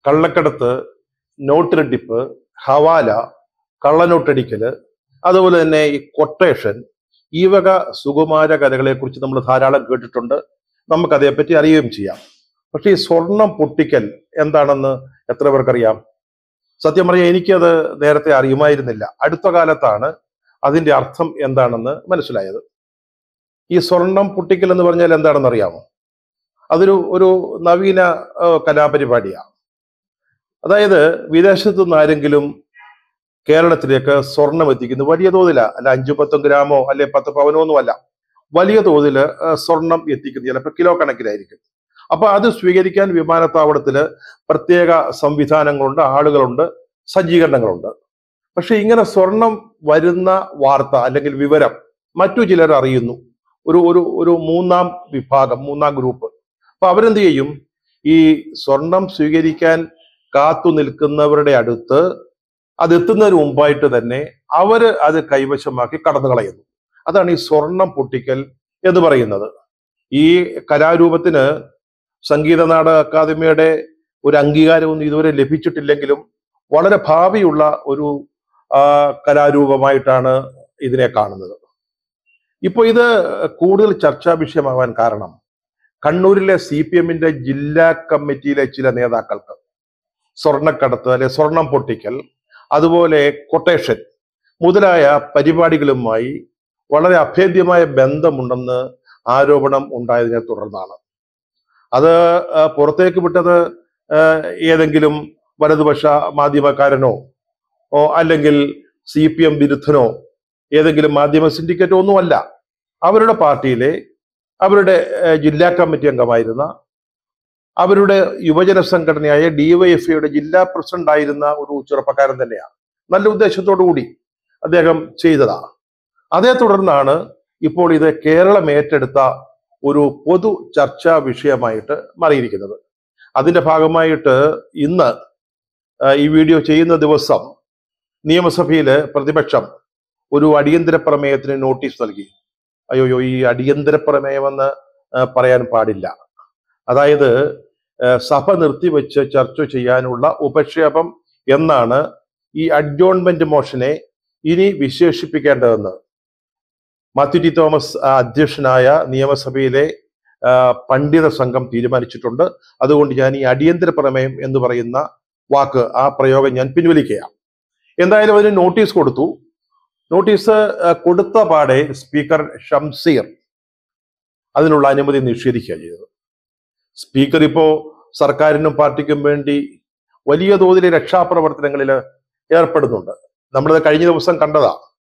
കള്ളക്കടത്ത് നോട്ടെടുപ്പ് ഹവാല കള്ളനോട്ടടിക്കല് അതുപോലെ തന്നെ ഈ കൊട്ടേഷൻ ഈ വക സുകുമാര കലകളെ കുറിച്ച് നമ്മൾ ധാരാളം കേട്ടിട്ടുണ്ട് നമുക്ക് അതേപ്പറ്റി അറിയുകയും ചെയ്യാം പക്ഷേ ഈ സ്വർണം പൊട്ടിക്കൽ എന്താണെന്ന് എത്ര പേർക്കറിയാം സത്യം പറഞ്ഞാൽ എനിക്കത് നേരത്തെ അറിയുമായിരുന്നില്ല അടുത്ത കാലത്താണ് അതിന്റെ അർത്ഥം എന്താണെന്ന് മനസ്സിലായത് ഈ സ്വർണം പൊട്ടിക്കൽ എന്ന് പറഞ്ഞാൽ എന്താണെന്ന് അറിയാമോ അതൊരു ഒരു നവീന ആ, കലാപരിപാടിയാണ് അതായത് വിദേശത്തു നിന്ന് ആരെങ്കിലും കേരളത്തിലേക്ക് സ്വർണം എത്തിക്കുന്നു വലിയ തോതില അല്ല അഞ്ചു പത്തും ഗ്രാമോ അല്ലെ പത്ത് പവനോ ഒന്നും അല്ല വലിയ തോതിൽ സ്വർണം എത്തിക്കുന്നു ചിലപ്പോൾ കിലോ കണക്കിലായിരിക്കും അപ്പൊ അത് സ്വീകരിക്കാൻ വിമാനത്താവളത്തില് പ്രത്യേക സംവിധാനങ്ങളുണ്ട് ആളുകളുണ്ട് സജ്ജീകരണങ്ങളുണ്ട് പക്ഷെ ഇങ്ങനെ സ്വർണം വരുന്ന വാർത്ത അല്ലെങ്കിൽ വിവരം മറ്റു ചിലർ അറിയുന്നു ഒരു ഒരു ഒരു മൂന്നാം വിഭാഗം മൂന്നാം ഗ്രൂപ്പ് അപ്പൊ അവരെന്ത് ചെയ്യും ഈ സ്വർണം സ്വീകരിക്കാൻ കാത്തു നിൽക്കുന്നവരുടെ അടുത്ത് അത് എത്തുന്നതിന് മുമ്പായിട്ട് തന്നെ അവര് അത് കൈവശമാക്കി കടന്നു കളയുന്നു അതാണ് ഈ സ്വർണം പൊട്ടിക്കൽ എന്ന് പറയുന്നത് ഈ കലാരൂപത്തിന് സംഗീത നാടക അക്കാദമിയുടെ ഒരു അംഗീകാരമൊന്നും ഇതുവരെ ലഭിച്ചിട്ടില്ലെങ്കിലും വളരെ ഭാവിയുള്ള ഒരു ആ, കലാരൂപമായിട്ടാണ് ഇതിനെ കാണുന്നത് ഇപ്പോൾ ഇത് കൂടുതൽ ചർച്ചാ വിഷയമാവാൻ കാരണം കണ്ണൂരിലെ സി പി എമ്മിന്റെ ജില്ലാ കമ്മിറ്റിയിലെ ചില നേതാക്കൾക്ക് സ്വർണ്ണക്കടത്ത് അല്ലെ സ്വർണം പൊട്ടിക്കൽ അതുപോലെ കൊട്ടേഷൻ മുതലായ പരിപാടികളുമായി വളരെ അഭേദ്യമായ ബന്ധമുണ്ടെന്ന് ആരോപണം ഉണ്ടായതിനെ തുടർന്നാണ് അത് ആ, പുറത്തേക്ക് വിട്ടത് ആ, ഏതെങ്കിലും വലതുപക്ഷ മാധ്യമക്കാരനോ ഓ അല്ലെങ്കിൽ സി പി എം വിരുദ്ധനോ ഏതെങ്കിലും മാധ്യമ സിൻഡിക്കേറ്റോ ഒന്നുമല്ല അവരുടെ പാർട്ടിയിലെ അവരുടെ ആ, ജില്ലാ കമ്മിറ്റി അംഗമായിരുന്ന അവരുടെ യുവജന സംഘടനയായ ഡിവൈഎഫ്ഐയുടെ ജില്ലാ പ്രസിഡന്റ് ആയിരുന്ന ഒരു ചെറുപ്പക്കാരൻ തന്നെയാണ് നല്ല ഉദ്ദേശത്തോടു കൂടി അദ്ദേഹം ചെയ്തതാ അതേ തുടർന്നാണ് ഇപ്പോൾ ഇത് കേരളം ഏറ്റെടുത്ത ഒരു പൊതു ചർച്ചാ വിഷയമായിട്ട് മാറിയിരിക്കുന്നത് അതിന്റെ ഭാഗമായിട്ട് ഇന്ന് ആ, ഈ വീഡിയോ ചെയ്യുന്ന ദിവസം നിയമസഭയില് പ്രതിപക്ഷം ഒരു അടിയന്തര പ്രമേയത്തിന് നോട്ടീസ് നൽകി അയ്യോയോ ഈ അടിയന്തര പ്രമേയമെന്ന് ആ, പറയാൻ പാടില്ല അതായത് ആ, സഭ നിർത്തിവെച്ച് ചർച്ച ചെയ്യാനുള്ള ഉപക്ഷേപം എന്നാണ് ഈ അഡ്ജോൺമെന്റ് മോഷനെ ഇനി വിശേഷിപ്പിക്കേണ്ടതെന്ന് മാത്യു ടി തോമസ് ആ, അധ്യക്ഷനായ നിയമസഭയിലെ ആ, പണ്ഡിത സംഘം തീരുമാനിച്ചിട്ടുണ്ട് അതുകൊണ്ട് ഞാൻ ഈ അടിയന്തര പ്രമേയം എന്ന് പറയുന്ന വാക്ക് ആ പ്രയോഗം ഞാൻ പിൻവലിക്കുകയാണ് എന്തായാലും അതിന് നോട്ടീസ് കൊടുത്തു നോട്ടീസ് ആ, കൊടുത്ത പാടെ സ്പീക്കർ ഷംസീർ അതിനുള്ള അനുമതി നിഷേധിക്കുക ചെയ്തത് സ്പീക്കർ ഇപ്പോ സർക്കാരിനും പാർട്ടിക്കും വേണ്ടി വലിയ തോതിൽ രക്ഷാപ്രവർത്തനങ്ങളിൽ ഏർപ്പെടുന്നുണ്ട് നമ്മളിത് കഴിഞ്ഞ ദിവസം കണ്ടതാ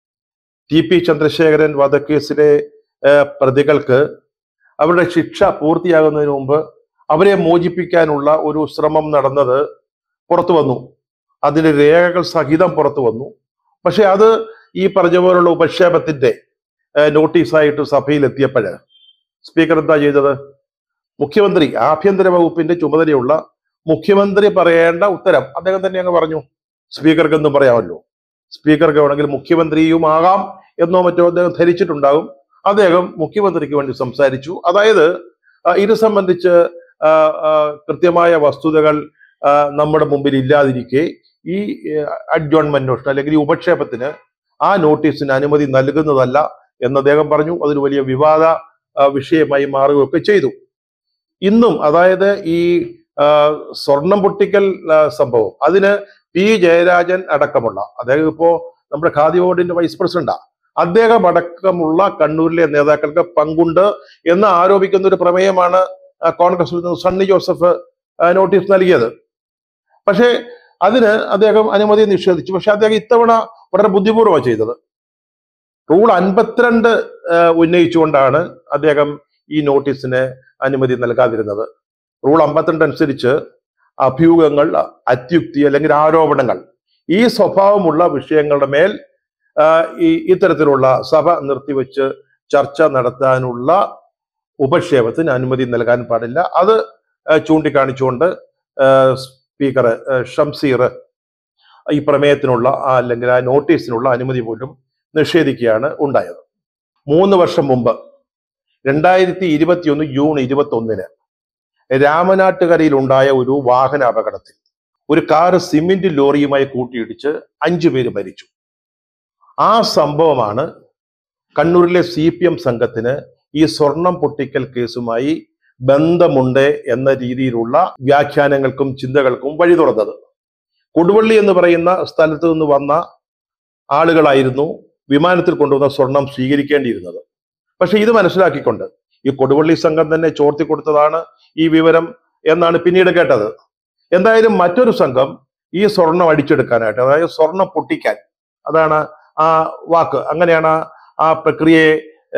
ടി പി ചന്ദ്രശേഖരൻ വധക്കേസിലെ ഏഹ്, പ്രതികൾക്ക് അവരുടെ ശിക്ഷ പൂർത്തിയാകുന്നതിന് മുമ്പ് അവരെ മോചിപ്പിക്കാനുള്ള ഒരു ശ്രമം നടന്നത് പുറത്തു വന്നു അതിന്റെ രേഖകൾ സഹിതം പുറത്തു വന്നു പക്ഷെ അത് ഈ പറഞ്ഞ പോലുള്ള ഉപക്ഷേപത്തിന്റെ ഏഹ്, നോട്ടീസായിട്ട് സഭയിൽ എത്തിയപ്പോൾ സ്പീക്കർ എന്താ ചെയ്തത് മുഖ്യമന്ത്രി ആഭ്യന്തര വകുപ്പിന്റെ ചുമതലയുള്ള മുഖ്യമന്ത്രി പറയേണ്ട ഉത്തരം അദ്ദേഹം തന്നെ അങ്ങ് പറഞ്ഞു സ്പീക്കർക്ക് എന്തും പറയാമല്ലോ സ്പീക്കർക്ക് വേണമെങ്കിൽ മുഖ്യമന്ത്രിയും ആകാം എന്നോ മറ്റോ അദ്ദേഹം ധരിച്ചിട്ടുണ്ടാകും അദ്ദേഹം മുഖ്യമന്ത്രിക്ക് വേണ്ടി സംസാരിച്ചു അതായത് ആ, ഇത് സംബന്ധിച്ച് ആ, ആ, കൃത്യമായ വസ്തുതകൾ ആ, നമ്മുടെ മുമ്പിൽ ഇല്ലാതിരിക്കെ ഈ അഡ്ജോൺമെന്റ് നോഷൻ അല്ലെങ്കിൽ ഈ ഉപക്ഷേപത്തിന് ആ നോട്ടീസിന് അനുമതി നൽകുന്നതല്ല എന്ന് അദ്ദേഹം പറഞ്ഞു അതൊരു വലിയ വിവാദ ആ, വിഷയമായി മാറുകയൊക്കെ ചെയ്തു ഇന്നും അതായത് ഈ ആ, സ്വർണം പൊട്ടിക്കൽ ആ, സംഭവം അതിന് പി ജയരാജൻ അടക്കമുള്ള അദ്ദേഹം ഇപ്പോ നമ്മുടെ ഖാദി ബോർഡിന്റെ വൈസ് പ്രസിഡന്റാ അദ്ദേഹം അടക്കമുള്ള കണ്ണൂരിലെ നേതാക്കൾക്ക് പങ്കുണ്ട് എന്ന് ആരോപിക്കുന്ന ഒരു പ്രമേയമാണ് ആ, കോൺഗ്രസിൽ നിന്ന് സണ്ണി ജോസഫ് ആ, നോട്ടീസ് നൽകിയത് പക്ഷേ അതിന് അദ്ദേഹം അനുമതി നിഷേധിച്ചു പക്ഷെ അദ്ദേഹം ഇത്തവണ വളരെ ബുദ്ധിപൂർവ്വമാണ് ചെയ്തത് റൂൾ അൻപത്തിരണ്ട് ആ, ഉന്നയിച്ചുകൊണ്ടാണ് അദ്ദേഹം ഈ നോട്ടീസിന് അനുമതി നൽകാതിരുന്നത് റൂൾ അമ്പത്തിരണ്ട് അനുസരിച്ച് അഭ്യൂഹങ്ങൾ അത്യുക്തി അല്ലെങ്കിൽ ആരോപണങ്ങൾ ഈ സ്വഭാവമുള്ള വിഷയങ്ങളുടെ മേൽ ആ, ഈ ഇത്തരത്തിലുള്ള സഭ നിർത്തിവെച്ച് ചർച്ച നടത്താനുള്ള ഉപക്ഷേപത്തിന് അനുമതി നൽകാൻ പാടില്ല അത് ആ, ചൂണ്ടിക്കാണിച്ചുകൊണ്ട് ആ, സ്പീക്കർ ആ, ഷംസീർ ഈ പ്രമേയത്തിനുള്ള ആ, അല്ലെങ്കിൽ ആ നോട്ടീസിനുള്ള അനുമതി പോലും നിഷേധിക്കുകയാണ് ഉണ്ടായത് മൂന്ന് വർഷം മുമ്പ് രണ്ടായിരത്തി ഇരുപത്തിയൊന്ന് ജൂൺ ഇരുപത്തി ഒന്നിന് രാമനാട്ടുകരയിൽ ഉണ്ടായ ഒരു വാഹന അപകടത്തിൽ ഒരു കാറ് സിമെന്റ് ലോറിയുമായി കൂട്ടിയിടിച്ച് അഞ്ചു പേര് മരിച്ചു ആ സംഭവമാണ് കണ്ണൂരിലെ സി പി എം സംഘത്തിന് ഈ സ്വർണം പൊട്ടിക്കൽ കേസുമായി ബന്ധമുണ്ട് എന്ന രീതിയിലുള്ള വ്യാഖ്യാനങ്ങൾക്കും ചിന്തകൾക്കും വഴി തുറന്നത് കൊടുവള്ളി എന്ന് പറയുന്ന സ്ഥലത്ത് നിന്ന് വന്ന ആളുകളായിരുന്നു വിമാനത്തിൽ കൊണ്ടുവന്ന സ്വർണം സ്വീകരിക്കേണ്ടിയിരുന്നത് പക്ഷെ ഇത് മനസ്സിലാക്കിക്കൊണ്ട് ഈ കൊടുവള്ളി സംഘം തന്നെ ചോർത്തി കൊടുത്തതാണ് ഈ വിവരം എന്നാണ് പിന്നീട് കേട്ടത് എന്തായാലും മറ്റൊരു സംഘം ഈ സ്വർണം അടിച്ചെടുക്കാനായിട്ട് അതായത് സ്വർണം പൊട്ടിക്കാൻ അതാണ് ആ വാക്ക് അങ്ങനെയാണ് ആ- ആ പ്രക്രിയയെ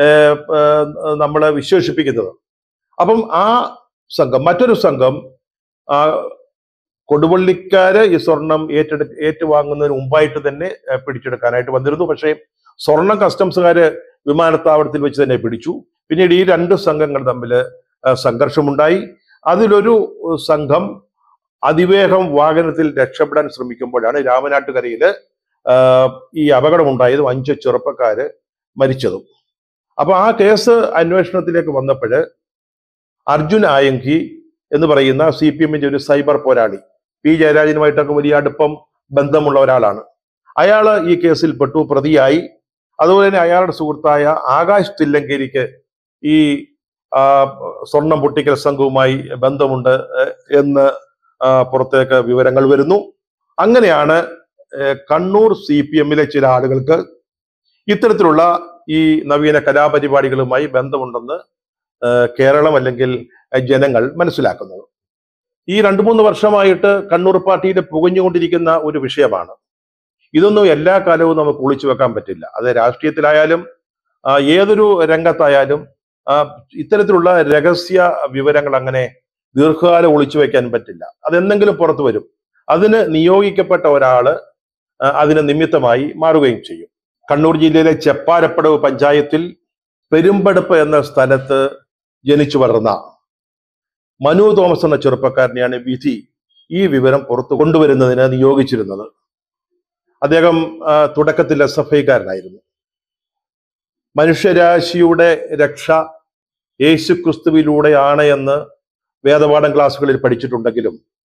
നമ്മൾ വിശേഷിപ്പിക്കുന്നത് അപ്പം ആ സംഘം മറ്റൊരു സംഘം ആ കൊടുവള്ളിക്കാര് ഈ സ്വർണം ഏറ്റെടു ഏറ്റുവാങ്ങുന്നതിന് മുമ്പായിട്ട് തന്നെ ഏഹ്, പിടിച്ചെടുക്കാനായിട്ട് വന്നിരുന്നു പക്ഷേ സ്വർണം കസ്റ്റംസുകാര് വിമാനത്താവളത്തിൽ വെച്ച് തന്നെ പിടിച്ചു പിന്നീട് ഈ രണ്ട് സംഘങ്ങൾ തമ്മിൽ സംഘർഷമുണ്ടായി അതിലൊരു ഏഹ്, സംഘം അതിവേഗം വാഹനത്തിൽ രക്ഷപ്പെടാൻ ശ്രമിക്കുമ്പോഴാണ് രാമനാട്ടുകരയില് ആഹ്, ഈ അപകടമുണ്ടായതും അഞ്ച് ചെറുപ്പക്കാര് മരിച്ചതും അപ്പൊ ആ കേസ് അന്വേഷണത്തിലേക്ക് വന്നപ്പോൾ അർജുൻ ആയങ്കി എന്ന് പറയുന്ന സി പി എമ്മിന്റെ ഒരു സൈബർ പോരാളി പി ജയരാജനുമായിട്ടൊക്കെ വലിയ അടുപ്പം ബന്ധമുള്ള ഒരാളാണ് അയാള് ഈ കേസിൽ പെട്ടു പ്രതിയായി അതുപോലെ തന്നെ അയാളുടെ സുഹൃത്തായ ആകാശ് തില്ലങ്കേരിക്ക് ഈ ആ, സ്വർണം പൊട്ടിക്കൽ സംഘവുമായി ബന്ധമുണ്ട് ഏഹ്, എന്ന് ആ, പുറത്തേക്ക് വിവരങ്ങൾ വരുന്നു അങ്ങനെയാണ് ഏഹ്, കണ്ണൂർ സി പി എമ്മിലെ ചില ആളുകൾക്ക് ഇത്തരത്തിലുള്ള ഈ നവീന കലാപരിപാടികളുമായി ബന്ധമുണ്ടെന്ന് ഏഹ്, കേരളം അല്ലെങ്കിൽ ഏഹ്, ജനങ്ങൾ മനസ്സിലാക്കുന്നത് ഈ രണ്ടു മൂന്ന് വർഷമായിട്ട് കണ്ണൂർ പാർട്ടിയിൽ പുകഞ്ഞുകൊണ്ടിരിക്കുന്ന ഒരു വിഷയമാണ് ഇതൊന്നും എല്ലാ കാലവും നമുക്ക് ഒളിച്ചു വെക്കാൻ പറ്റില്ല അത് രാഷ്ട്രീയത്തിലായാലും ആ, ഏതൊരു രംഗത്തായാലും ആ, ഇത്തരത്തിലുള്ള രഹസ്യ വിവരങ്ങൾ അങ്ങനെ ദീർഘകാലം ഒളിച്ചു വെക്കാൻ പറ്റില്ല അതെന്തെങ്കിലും പുറത്തു വരും അതിന് നിയോഗിക്കപ്പെട്ട ഒരാള് ആ, അതിന് നിമിത്തമായി മാറുകയും ചെയ്യും കണ്ണൂർ ജില്ലയിലെ ചെപ്പാരപ്പടവ് പഞ്ചായത്തിൽ പെരുമ്പടപ്പ് എന്ന സ്ഥലത്ത് ജനിച്ചു വളർന്ന മനു തോമസ് എന്ന ചെറുപ്പക്കാരനെയാണ് വിധി ഈ വിവരം പുറത്തു കൊണ്ടുവരുന്നതിന് നിയോഗിച്ചിരുന്നത് അദ്ദേഹം ആ, തുടക്കത്തിൽ എസ് എഫ് ഐക്കാരനായിരുന്നു മനുഷ്യരാശിയുടെ രക്ഷ യേശുക്രിസ്തുവിലൂടെയാണ് എന്ന് വേദപാഠം ക്ലാസ്സുകളിൽ പഠിച്ചിട്ടുണ്ടെങ്കിലും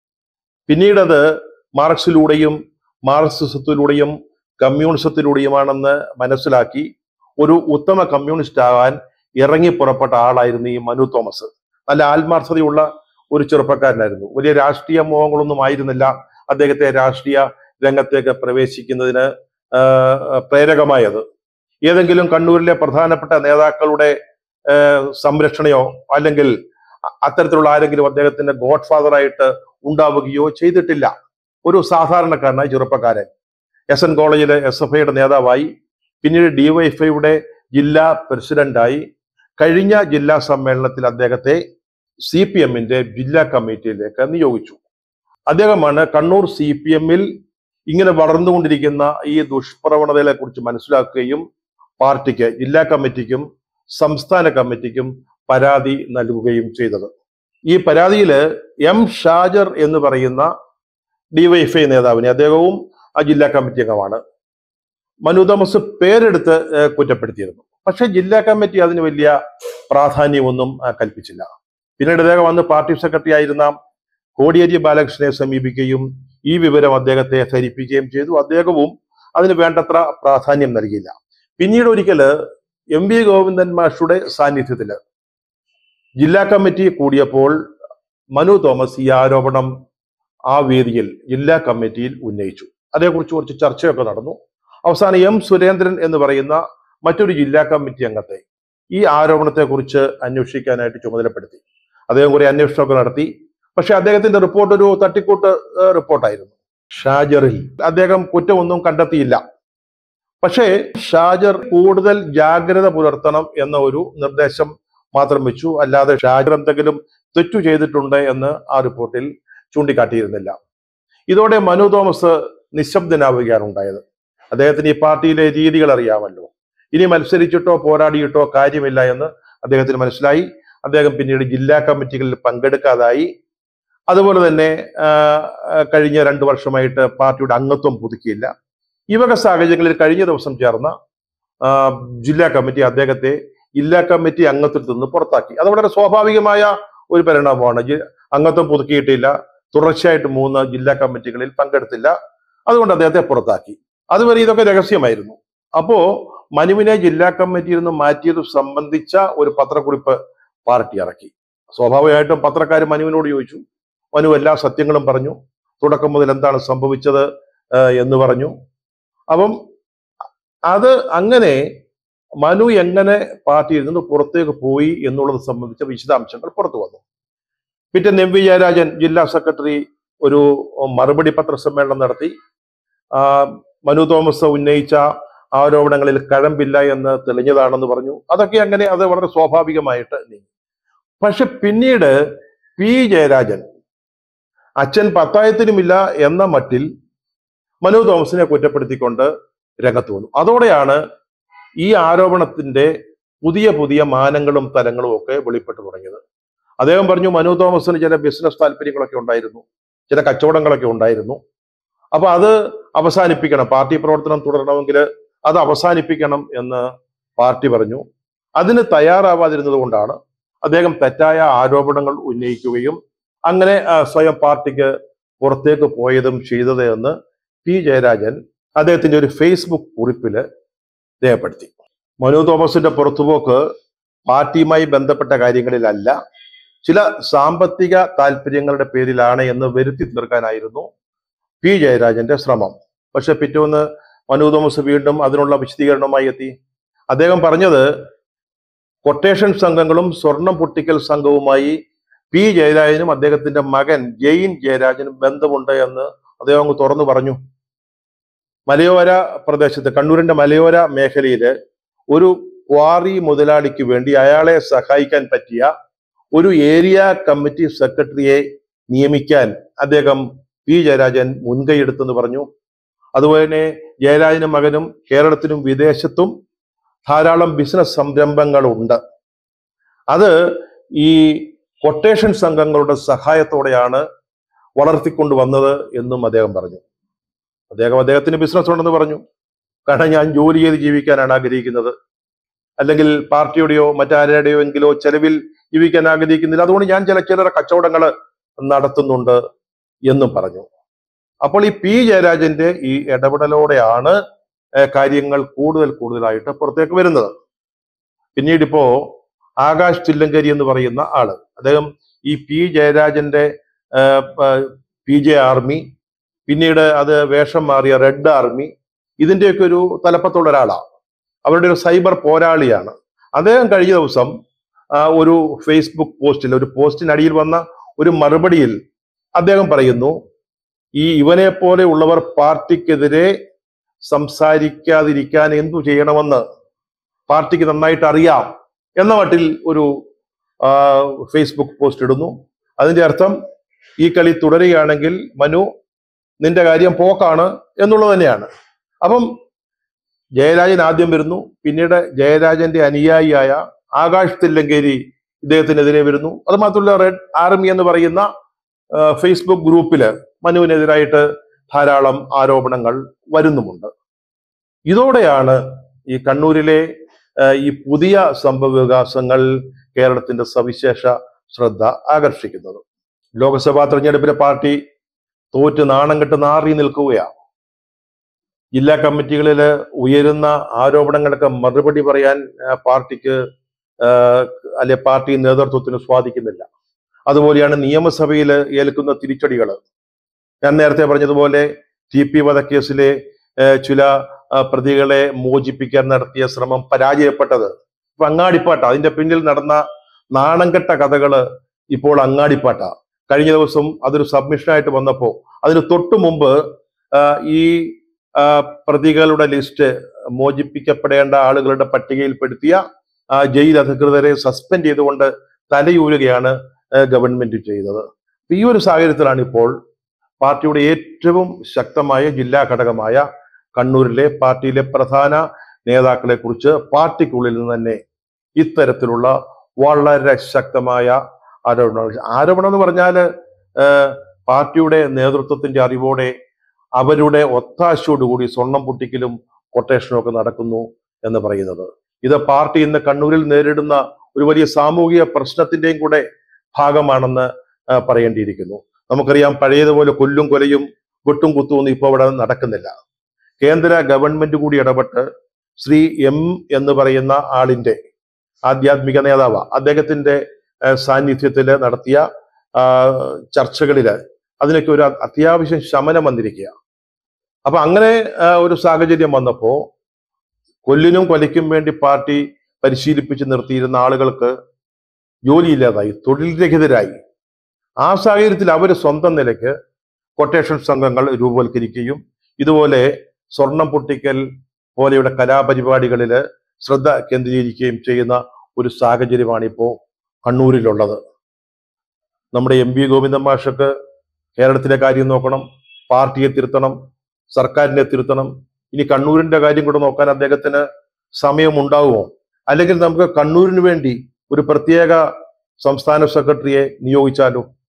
പിന്നീടത് മാർക്സിലൂടെയും മാർക്സിസത്തിലൂടെയും കമ്മ്യൂണിസത്തിലൂടെയുമാണെന്ന് മനസ്സിലാക്കി ഒരു ഉത്തമ കമ്മ്യൂണിസ്റ്റ് ആകാൻ ഇറങ്ങി പുറപ്പെട്ട ആളായിരുന്നു ഈ മനു തോമസ് നല്ല ആത്മാർത്ഥതയുള്ള ഒരു ചെറുപ്പക്കാരനായിരുന്നു വലിയ രാഷ്ട്രീയ മോഹങ്ങളൊന്നും ആയിരുന്നില്ല അദ്ദേഹത്തെ രാഷ്ട്രീയ രംഗത്തേക്ക് പ്രവേശിക്കുന്നതിന് ആ, പ്രേരകമായത് ഏതെങ്കിലും കണ്ണൂരിലെ പ്രധാനപ്പെട്ട നേതാക്കളുടെ ആ, സംരക്ഷണയോ അല്ലെങ്കിൽ അ- അത്തരത്തിലുള്ള ആരെങ്കിലും അദ്ദേഹത്തിന്റെ ഗോഡ് ഫാദറായിട്ട് ഉണ്ടാവുകയോ ചെയ്തിട്ടില്ല ഒരു സാധാരണക്കാരനായ ചെറുപ്പക്കാരൻ എസ് എൻ കോളേജിലെ എസ് എഫ് ഐയുടെ നേതാവായി പിന്നീട് ഡിവൈഎഫ്ഐയുടെ ജില്ലാ പ്രസിഡന്റായി കഴിഞ്ഞ ജില്ലാ സമ്മേളനത്തിൽ അദ്ദേഹത്തെ സി പി എമ്മിന്റെ ജില്ലാ കമ്മിറ്റിയിലേക്ക് നിയോഗിച്ചു അദ്ദേഹമാണ് കണ്ണൂർ സി പി എമ്മിൽ ഇങ്ങനെ വളർന്നുകൊണ്ടിരിക്കുന്ന ഈ ദുഷ്പ്രവണതകളെ കുറിച്ച് മനസ്സിലാക്കുകയും പാർട്ടിക്ക് ജില്ലാ കമ്മിറ്റിക്കും സംസ്ഥാന കമ്മിറ്റിക്കും പരാതി നൽകുകയും ചെയ്തത് ഈ പരാതിയിൽ എം ഷാജർ എന്ന് പറയുന്ന ഡിവൈഎഫ്ഐ നേതാവിനെ അദ്ദേഹവും ആ ജില്ലാ കമ്മിറ്റി അംഗമാണ് മനു തോമസ് പേരെടുത്ത് ഏഹ്, കുറ്റപ്പെടുത്തിയിരുന്നു പക്ഷെ ജില്ലാ കമ്മിറ്റി അതിന് വലിയ പ്രാധാന്യമൊന്നും ആ, കൽപ്പിച്ചില്ല പിന്നീട് അദ്ദേഹം അന്ന് പാർട്ടി സെക്രട്ടറി ആയിരുന്ന കോടിയേരി ബാലകൃഷ്ണനെ സമീപിക്കുകയും ഈ വിവരം അദ്ദേഹത്തെ ധരിപ്പിക്കുകയും ചെയ്തു അദ്ദേഹവും അതിന് വേണ്ടത്ര പ്രാധാന്യം നൽകിയില്ല പിന്നീട് ഒരിക്കല് എം വി ഗോവിന്ദൻ മാഷുടെ സാന്നിധ്യത്തില് ജില്ലാ കമ്മിറ്റി കൂടിയപ്പോൾ മനു തോമസ് ഈ ആരോപണം ആ വേദിയിൽ ജില്ലാ കമ്മിറ്റിയിൽ ഉന്നയിച്ചു അതേക്കുറിച്ച് കുറച്ച് ചർച്ചയൊക്കെ നടന്നു അവസാനം എം സുരേന്ദ്രൻ എന്ന് പറയുന്ന മറ്റൊരു ജില്ലാ കമ്മിറ്റി അംഗത്തെ ഈ ആരോപണത്തെക്കുറിച്ച് അന്വേഷിക്കാനായിട്ട് ചുമതലപ്പെടുത്തി അദ്ദേഹം കുറെ അന്വേഷണമൊക്കെ നടത്തി പക്ഷെ അദ്ദേഹത്തിന്റെ റിപ്പോർട്ട് ഒരു തട്ടിക്കൂട്ട് ഏഹ്, റിപ്പോർട്ടായിരുന്നു ഷാജറിൽ അദ്ദേഹം കുറ്റമൊന്നും കണ്ടെത്തിയില്ല പക്ഷേ ഷാജർ കൂടുതൽ ജാഗ്രത പുലർത്തണം എന്ന ഒരു നിർദ്ദേശം മാത്രം വെച്ചു അല്ലാതെ ഷാജർ എന്തെങ്കിലും തെറ്റു ചെയ്തിട്ടുണ്ട് എന്ന് ആ റിപ്പോർട്ടിൽ ചൂണ്ടിക്കാട്ടിയിരുന്നില്ല ഇതോടെ മനു തോമസ് നിശബ്ദനാവുകയാണ് ഉണ്ടായത് അദ്ദേഹത്തിന് ഈ പാർട്ടിയിലെ രീതികൾ അറിയാമല്ലോ ഇനി മത്സരിച്ചിട്ടോ പോരാടിയിട്ടോ കാര്യമില്ല എന്ന് അദ്ദേഹത്തിന് മനസ്സിലായി അദ്ദേഹം പിന്നീട് ജില്ലാ കമ്മിറ്റികളിൽ പങ്കെടുക്കാതായി അതുപോലെ തന്നെ ആ, ആ, കഴിഞ്ഞ രണ്ടു വർഷമായിട്ട് പാർട്ടിയുടെ അംഗത്വം പുതുക്കിയില്ല ഈ വക സാഹചര്യങ്ങളിൽ കഴിഞ്ഞ ദിവസം ചേർന്ന ആ, ജില്ലാ കമ്മിറ്റി അദ്ദേഹത്തെ ജില്ലാ കമ്മിറ്റി അംഗത്വത്തിൽ നിന്ന് പുറത്താക്കി അത് വളരെ സ്വാഭാവികമായ ഒരു പരിണാമമാണ് ജി- അംഗത്വം പുതുക്കിയിട്ടില്ല തുടർച്ചയായിട്ട് മൂന്ന് ജില്ലാ കമ്മിറ്റികളിൽ പങ്കെടുത്തില്ല അതുകൊണ്ട് അദ്ദേഹത്തെ പുറത്താക്കി അതുവരെ ഇതൊക്കെ രഹസ്യമായിരുന്നു അപ്പോ മനുവിനെ ജില്ലാ കമ്മിറ്റിയിൽ നിന്ന് മാറ്റിയത് സംബന്ധിച്ച ഒരു പത്രക്കുറിപ്പ് പാർട്ടി ഇറക്കി സ്വാഭാവികമായിട്ടും പത്രക്കാർ മനുവിനോട് ചോദിച്ചു മനു എല്ലാ സത്യങ്ങളും പറഞ്ഞു തുടക്കം മുതൽ എന്താണ് സംഭവിച്ചത് ഏഹ് എന്ന് പറഞ്ഞു അപ്പം അത് അങ്ങനെ മനു എങ്ങനെ പാർട്ടിയിൽ നിന്ന് പുറത്തേക്ക് പോയി എന്നുള്ളത് സംബന്ധിച്ച വിശദാംശങ്ങൾ പുറത്തു വന്നു പിറ്റേന്ന് എം വി ജയരാജൻ ജില്ലാ സെക്രട്ടറി ഒരു മറുപടി പത്രസമ്മേളനം നടത്തി ആ, മനു തോമസ് ഉന്നയിച്ച ആരോപണങ്ങളിൽ കഴമ്പില്ല എന്ന് തെളിഞ്ഞതാണെന്ന് പറഞ്ഞു അതൊക്കെ അങ്ങനെ അത് വളരെ സ്വാഭാവികമായിട്ട് നീങ്ങി പക്ഷെ പിന്നീട് പി ജയരാജൻ അച്ഛൻ പത്തായത്തിനുമില്ല എന്ന മട്ടിൽ മനു തോമസിനെ കുറ്റപ്പെടുത്തിക്കൊണ്ട് രംഗത്ത് വന്നു അതോടെയാണ് ഈ ആരോപണത്തിന്റെ പുതിയ പുതിയ മാനങ്ങളും തലങ്ങളും ഒക്കെ വെളിപ്പെട്ടു തുടങ്ങിയത് അദ്ദേഹം പറഞ്ഞു മനു തോമസിന് ചില ബിസിനസ് താല്പര്യങ്ങളൊക്കെ ഉണ്ടായിരുന്നു ചില കച്ചവടങ്ങളൊക്കെ ഉണ്ടായിരുന്നു അപ്പൊ അത് അവസാനിപ്പിക്കണം പാർട്ടി പ്രവർത്തനം തുടരണമെങ്കിൽ അത് അവസാനിപ്പിക്കണം എന്ന് പാർട്ടി പറഞ്ഞു അതിന് തയ്യാറാവാതിരുന്നത് കൊണ്ടാണ് അദ്ദേഹം തെറ്റായ ആരോപണങ്ങൾ ഉന്നയിക്കുകയും അങ്ങനെ ആ, സ്വയം പാർട്ടിക്ക് പുറത്തേക്ക് പോയതും ചെയ്തത് എന്ന് പി ജയരാജൻ അദ്ദേഹത്തിന്റെ ഒരു ഫേസ്ബുക്ക് കുറിപ്പില് രേഖപ്പെടുത്തി മനു തോമസിന്റെ പുറത്തുപോക്ക് പാർട്ടിയുമായി ബന്ധപ്പെട്ട കാര്യങ്ങളിലല്ല ചില സാമ്പത്തിക താല്പര്യങ്ങളുടെ പേരിലാണ് എന്ന് വരുത്തി തീർക്കാനായിരുന്നു പി ജയരാജന്റെ ശ്രമം പക്ഷെ പിറ്റേന്ന് മനു തോമസ് വീണ്ടും അതിനുള്ള വിശദീകരണവുമായി എത്തി അദ്ദേഹം പറഞ്ഞത് കൊട്ടേഷൻ സംഘങ്ങളും സ്വർണം പൊട്ടിക്കൽ സംഘവുമായി പി ജയരാജനും അദ്ദേഹത്തിന്റെ മകൻ ജെയിൻ ജയരാജനും ബന്ധമുണ്ട് എന്ന് അദ്ദേഹം അങ്ങ് തുറന്നു പറഞ്ഞു മലയോര പ്രദേശത്ത് കണ്ണൂരിന്റെ മലയോര മേഖലയില് ഒരു ക്വാറി മുതലാളിക്ക് വേണ്ടി അയാളെ സഹായിക്കാൻ പറ്റിയ ഒരു ഏരിയ കമ്മിറ്റി സെക്രട്ടറിയെ നിയമിക്കാൻ അദ്ദേഹം പി ജയരാജൻ മുൻകൈയെടുത്തെന്ന് പറഞ്ഞു അതുപോലെ തന്നെ ജയരാജനും മകനും കേരളത്തിലും വിദേശത്തും ധാരാളം ബിസിനസ് സംരംഭങ്ങളുണ്ട് അത് ഈ കൊട്ടേഷൻ സംഘങ്ങളുടെ സഹായത്തോടെയാണ് വളർത്തിക്കൊണ്ടുവന്നത് എന്നും അദ്ദേഹം പറഞ്ഞു അദ്ദേഹം അദ്ദേഹത്തിന് ബിസിനസ് ഉണ്ടെന്ന് പറഞ്ഞു കാരണം ഞാൻ ജോലി ചെയ്ത് ജീവിക്കാനാണ് ആഗ്രഹിക്കുന്നത് അല്ലെങ്കിൽ പാർട്ടിയുടെയോ മറ്റാരുടെയോ എങ്കിലോ ചെലവിൽ ജീവിക്കാൻ ആഗ്രഹിക്കുന്നില്ല അതുകൊണ്ട് ഞാൻ ചില ചില്ലറ കച്ചവടങ്ങൾ നടത്തുന്നുണ്ട് എന്നും പറഞ്ഞു അപ്പോൾ ഈ പി ജയരാജന്റെ ഈ ഇടപെടലോടെയാണ് ഏഹ്, കാര്യങ്ങൾ കൂടുതൽ കൂടുതലായിട്ട് പുറത്തേക്ക് വരുന്നത് പിന്നീട് ഇപ്പോ ആകാശ് ചില്ലങ്കരി എന്ന് പറയുന്ന ആള് അദ്ദേഹം ഈ പി ജയരാജന്റെ ഏഹ്, പ- പി ജെ ആർമി പിന്നീട് അത് വേഷം മാറിയ റെഡ് ആർമി ഇതിന്റെയൊക്കെ ഒരു തലപ്പത്തുള്ള ഒരാളാണ് അവരുടെ ഒരു സൈബർ പോരാളിയാണ് അദ്ദേഹം കഴിഞ്ഞ ദിവസം ആ, ഒരു ഫേസ്ബുക്ക് പോസ്റ്റിൽ ഒരു പോസ്റ്റിനടിയിൽ വന്ന ഒരു മറുപടിയിൽ അദ്ദേഹം പറയുന്നു ഈ ഇവനെ പോലെ ഉള്ളവർ പാർട്ടിക്കെതിരെ സംസാരിക്കാതിരിക്കാൻ എന്തു ചെയ്യണമെന്ന് പാർട്ടിക്ക് നന്നായിട്ട് അറിയാം എന്ന മട്ടിൽ ഒരു ആ, ഫേസ്ബുക്ക് പോസ്റ്റ് ഇടുന്നു അതിന്റെ അർത്ഥം ഈ കളി തുടരുകയാണെങ്കിൽ മനു നിന്റെ കാര്യം പോക്കാണ് എന്നുള്ളത് തന്നെയാണ് അപ്പം ജയരാജൻ ആദ്യം വരുന്നു പിന്നീട് ജയരാജന്റെ അനുയായിയായ ആകാശ് തില്ലങ്കേരി ഇദ്ദേഹത്തിനെതിരെ വരുന്നു അത് മാത്രമല്ല റെഡ് ആർമി എന്ന് പറയുന്ന ആ, ഫേസ്ബുക്ക് ഗ്രൂപ്പില് മനുവിനെതിരായിട്ട് ധാരാളം ആരോപണങ്ങൾ വരുന്നുമുണ്ട് ഇതോടെയാണ് ഈ കണ്ണൂരിലെ ആ, ഈ പുതിയ സംഭവ വികാസങ്ങൾ കേരളത്തിന്റെ സവിശേഷ ശ്രദ്ധ ആകർഷിക്കുന്നത് ലോക്സഭാ തെരഞ്ഞെടുപ്പിലെ പാർട്ടി തോറ്റ് നാണം കെട്ട് നാറി നിൽക്കുകയാണ് ജില്ലാ കമ്മിറ്റികളിൽ ഉയരുന്ന ആരോപണങ്ങൾക്ക് മറുപടി പറയാൻ ആ, പാർട്ടിക്ക് ആ, അല്ലെ പാർട്ടി നേതൃത്വത്തിന് സ്വാധിക്കുന്നില്ല അതുപോലെയാണ് നിയമസഭയിൽ ഏൽക്കുന്ന തിരിച്ചടികൾ ഞാൻ നേരത്തെ പറഞ്ഞതുപോലെ ടി പി വധക്കേസിലെ ആ, ചില ആ, പ്രതികളെ മോചിപ്പിക്കാൻ നടത്തിയ ശ്രമം പരാജയപ്പെട്ടത് ഇപ്പൊ അങ്ങാടിപ്പാട്ട അതിന്റെ പിന്നിൽ നടന്ന നാണംകെട്ട കഥകള് ഇപ്പോൾ അങ്ങാടിപ്പാട്ട കഴിഞ്ഞ ദിവസം അതൊരു സബ്മിഷനായിട്ട് വന്നപ്പോൾ അതിന് തൊട്ടു മുമ്പ് ആ, ഈ ആ, പ്രതികളുടെ ലിസ്റ്റ് മോചിപ്പിക്കപ്പെടേണ്ട ആളുകളുടെ പട്ടികയിൽപ്പെടുത്തിയ ആ, ജയിൽ അധികൃതരെ സസ്പെൻഡ് ചെയ്തുകൊണ്ട് തലയൂരുകയാണ് ആ, ഗവൺമെന്റ് ചെയ്തത് ഈ ഒരു സാഹചര്യത്തിലാണ് ഇപ്പോൾ പാർട്ടിയുടെ ഏറ്റവും ശക്തമായ ജില്ലാ ഘടകമായ കണ്ണൂരിലെ പാർട്ടിയിലെ പ്രധാന നേതാക്കളെ കുറിച്ച് പാർട്ടിക്കുള്ളിൽ നിന്ന് തന്നെ ഇത്തരത്തിലുള്ള വളരെ ശക്തമായ ആരോപണങ്ങൾ ആരോപണം എന്ന് പറഞ്ഞാൽ പാർട്ടിയുടെ നേതൃത്വത്തിന്റെ അറിവോടെ അവരുടെ ഒത്താശയോടുകൂടി സ്വർണം പൊട്ടിക്കലും കൊട്ടേഷനും ഒക്കെ നടക്കുന്നു എന്ന് പറയുന്നത് ഇത് പാർട്ടി ഇന്ന് കണ്ണൂരിൽ നേരിടുന്ന ഒരു വലിയ സാമൂഹിക പ്രശ്നത്തിന്റെയും കൂടെ ഭാഗമാണെന്ന് ആ, പറയേണ്ടിയിരിക്കുന്നു നമുക്കറിയാം പഴയതുപോലെ കൊല്ലും കൊലയും വെട്ടും കുത്തും ഒന്നും ഇപ്പോൾ അവിടെ നടക്കുന്നില്ല കേന്ദ്ര ഗവൺമെന്റ് കൂടി ഇടപെട്ട് ശ്രീ എം എന്ന് പറയുന്ന ആളിന്റെ ആധ്യാത്മിക നേതാവ് അദ്ദേഹത്തിന്റെ ഏഹ്, സാന്നിധ്യത്തിൽ നടത്തിയ ആ, ചർച്ചകളില് അതിനൊക്കെ ഒരു അത്യാവശ്യം ശമനം വന്നിരിക്കുക അപ്പൊ അങ്ങനെ ആ, ഒരു സാഹചര്യം വന്നപ്പോ കൊല്ലിനും കൊലയ്ക്കും വേണ്ടി പാർട്ടി പരിശീലിപ്പിച്ച് നിർത്തിയിരുന്ന ആളുകൾക്ക് ജോലിയില്ലാതായി തൊഴിൽ രഹിതരായി ആ സാഹചര്യത്തിൽ അവർ സ്വന്തം നിലയ്ക്ക് കൊട്ടേഷൻ സംഘങ്ങൾ രൂപവൽക്കരിക്കുകയും ഇതുപോലെ സ്വർണം പൊട്ടിക്കൽ പോലെയുള്ള കലാപരിപാടികളിൽ ശ്രദ്ധ കേന്ദ്രീകരിക്കുകയും ചെയ്യുന്ന ഒരു സാഹചര്യമാണ് ഇപ്പോൾ കണ്ണൂരിലുള്ളത് നമ്മുടെ എം പി ഗോവിന്ദൻ മാഷക്ക് കേരളത്തിലെ കാര്യം നോക്കണം പാർട്ടിയെ തിരുത്തണം സർക്കാരിനെ തിരുത്തണം ഇനി കണ്ണൂരിന്റെ കാര്യം കൂടെ നോക്കാൻ അദ്ദേഹത്തിന് സമയമുണ്ടാവുമോ അല്ലെങ്കിൽ നമുക്ക് കണ്ണൂരിന് വേണ്ടി ഒരു പ്രത്യേക സംസ്ഥാന സെക്രട്ടറിയെ നിയോഗിച്ചാലോ